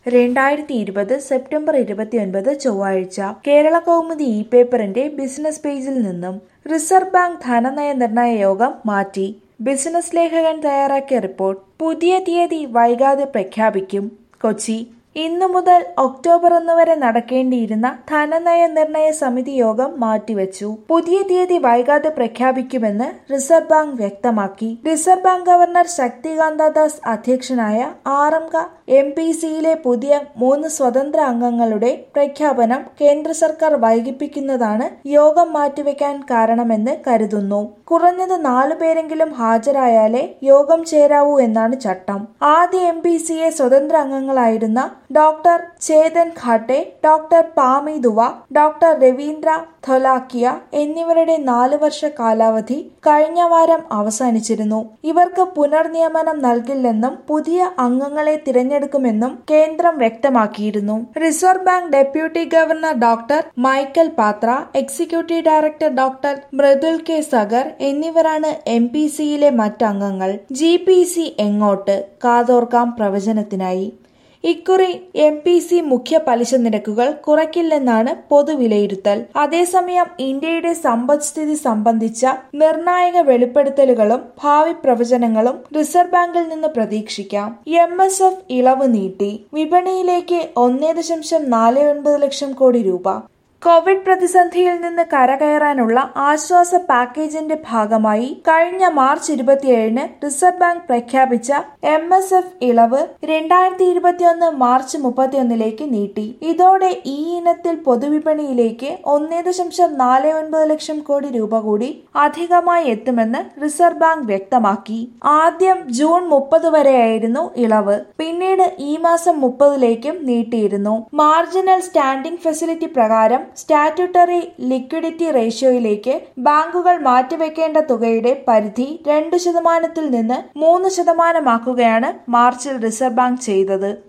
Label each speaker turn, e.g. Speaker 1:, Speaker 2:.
Speaker 1: രണ്ടായിരത്തി ഇരുപത് സെപ്റ്റംബർ ഇരുപത്തിയൊൻപത് ചൊവ്വാഴ്ച കേരള കൗമുദി ഇ പേപ്പറിന്റെ ബിസിനസ് പേജിൽ നിന്നും റിസർവ് ബാങ്ക് ധനനയ നിർണയ യോഗം മാറ്റി ബിസിനസ് ലേഖകൻ തയ്യാറാക്കിയ റിപ്പോർട്ട് പുതിയ തീയതി വൈകാതെ പ്രഖ്യാപിക്കും കൊച്ചി ഇന്നു മുതൽ ഒക്ടോബർ ഒന്ന് വരെ നടക്കേണ്ടിയിരുന്ന ധനനയ നിർണയ സമിതി യോഗം മാറ്റിവെച്ചു പുതിയ തീയതി വൈകാതെ പ്രഖ്യാപിക്കുമെന്ന് റിസർവ് ബാങ്ക് വ്യക്തമാക്കി reserve bank governor Shaktikanta Das അധ്യക്ഷനായ ആറംഗ എം പി സിയിലെ പുതിയ മൂന്ന് സ്വതന്ത്ര അംഗങ്ങളുടെ പ്രഖ്യാപനം കേന്ദ്ര സർക്കാർ വൈകിപ്പിക്കുന്നതാണ് യോഗം മാറ്റിവെക്കാൻ കാരണമെന്ന് കരുതുന്നു കുറഞ്ഞത് നാലു പേരെങ്കിലും ഹാജരായാലേ യോഗം ചേരാവൂ എന്നാണ് ചട്ടം ആദ്യ എം പി സിയെ സ്വതന്ത്ര അംഗങ്ങളായിരുന്ന doctor Chetan Ghate doctor Pami Dua doctor Ravindra Dholakia എന്നിവരുടെ നാല് വർഷ കാലാവധി കഴിഞ്ഞ വാരം അവസാനിച്ചിരുന്നു ഇവർക്ക് പുനർനിയമനം നൽകില്ലെന്നും പുതിയ അംഗങ്ങളെ തിരഞ്ഞെടുക്കുമെന്നും കേന്ദ്രം വ്യക്തമാക്കിയിരുന്നു reserve bank deputy governor doctor Michael Patra executive director doctor Mridul K Sagar എന്നിവരാണ് എം പി സിയിലെ മറ്റംഗങ്ങൾ ജി പി സി എങ്ങോട്ട് കാതോർക്കാം പ്രവചനത്തിനായി ഇക്കുറി എം പി സി മുഖ്യ പലിശ നിരക്കുകൾ കുറയ്ക്കില്ലെന്നാണ് പൊതുവിലയിരുത്തൽ അതേസമയം ഇന്ത്യയുടെ സമ്പദ്സ്ഥിതി സംബന്ധിച്ച നിർണായക വെളിപ്പെടുത്തലുകളും ഭാവി പ്രവചനങ്ങളും റിസർവ് ബാങ്കിൽ നിന്ന് പ്രതീക്ഷിക്കാം എം എസ് എഫ് ഇളവ് നീട്ടി വിപണിയിലേക്ക് ഒന്നേ ദശാംശം നാല് ഒൻപത് ലക്ഷം കോടി രൂപ കോവിഡ് പ്രതിസന്ധിയിൽ നിന്ന് കരകയറാനുള്ള ആശ്വാസ പാക്കേജിന്റെ ഭാഗമായി കഴിഞ്ഞ മാർച്ച് ഇരുപത്തിയേഴിന് റിസർവ് ബാങ്ക് പ്രഖ്യാപിച്ച എം എസ് എഫ് ഇളവ് രണ്ടായിരത്തി ഇരുപത്തിയൊന്ന് മാർച്ച് മുപ്പത്തിയൊന്നിലേക്ക് നീട്ടി ഇതോടെ ഈ ഇനത്തിൽ പൊതുവിപണിയിലേക്ക് ഒന്നേ ദശാംശം നാല് ഒൻപത് ലക്ഷം കോടി രൂപ കൂടി അധികമായി എത്തുമെന്ന് റിസർവ് ബാങ്ക് വ്യക്തമാക്കി ആദ്യം ജൂൺ മുപ്പത് വരെയായിരുന്നു ഇളവ് പിന്നീട് ഈ മാസം മുപ്പതിലേക്കും നീട്ടിയിരുന്നു മാർജിനൽ സ്റ്റാൻഡിംഗ് ഫെസിലിറ്റി പ്രകാരം സ്റ്റാറ്റ്യൂട്ടറി ലിക്വിഡിറ്റി റേഷ്യോയിലേക്ക് ബാങ്കുകൾ മാറ്റിവെക്കേണ്ട തുകയുടെ പരിധി രണ്ട് ശതമാനത്തിൽ നിന്ന് മൂന്ന് ശതമാനമാക്കുകയാണ് മാർച്ചിൽ റിസർവ് ബാങ്ക് ചെയ്തത്